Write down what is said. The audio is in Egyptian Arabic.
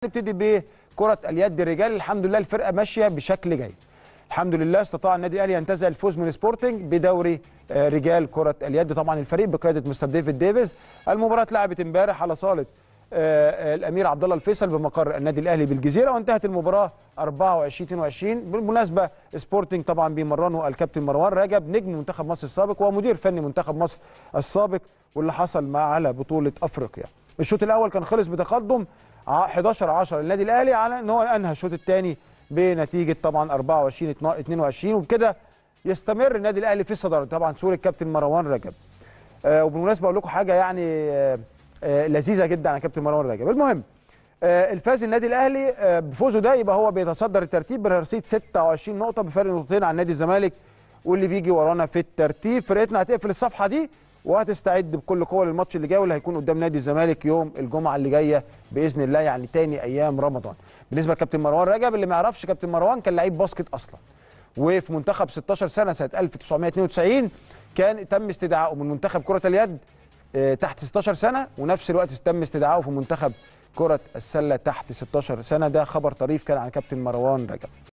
نبتدي بكره اليد الرجال الحمد لله الفرقه ماشيه بشكل جيد الحمد لله استطاع النادي الاهلي ينتزع الفوز من سبورتنج بدوري آه، رجال كره اليد طبعا الفريق بقياده مستر ديفيد ديفيز المباراه اتلعبت امبارح على صاله آه، آه، الامير عبد الله الفيصل بمقر النادي الاهلي بالجزيره وانتهت المباراه 24 22 بالمناسبه سبورتنج طبعا بيمرنه الكابتن مروان رجب نجم منتخب مصر السابق ومدير فني منتخب مصر السابق واللي حصل معاه على بطوله افريقيا الشوط الاول كان خلص بتقدم ع- 11 10 للنادي الاهلي على ان هو انهى الشوط الثاني بنتيجه طبعا 24 22 وبكده يستمر النادي الاهلي في الصداره طبعا صوره كابتن مروان رجب آه وبالمناسبه اقول لكم حاجه يعني آه آه لذيذه جدا عن كابتن مروان رجب المهم آه الفاز النادي الاهلي آه بفوزه ده يبقى هو بيتصدر الترتيب برصيد 26 نقطه بفرق نقطتين عن نادي الزمالك واللي بيجي ورانا في الترتيب فرقتنا هتقفل الصفحه دي وهتستعد بكل قوه للماتش اللي جاي واللي هيكون قدام نادي الزمالك يوم الجمعه اللي جايه باذن الله يعني تاني ايام رمضان بالنسبه لكابتن مروان رجب اللي ما يعرفش كابتن مروان كان لعيب باسكت اصلا وفي منتخب 16 سنه سنه 1992 كان تم استدعائه من منتخب كره اليد آه، تحت 16 سنه ونفس الوقت تم استدعائه في منتخب كره السله تحت 16 سنه ده خبر طريف كان عن كابتن مروان رجب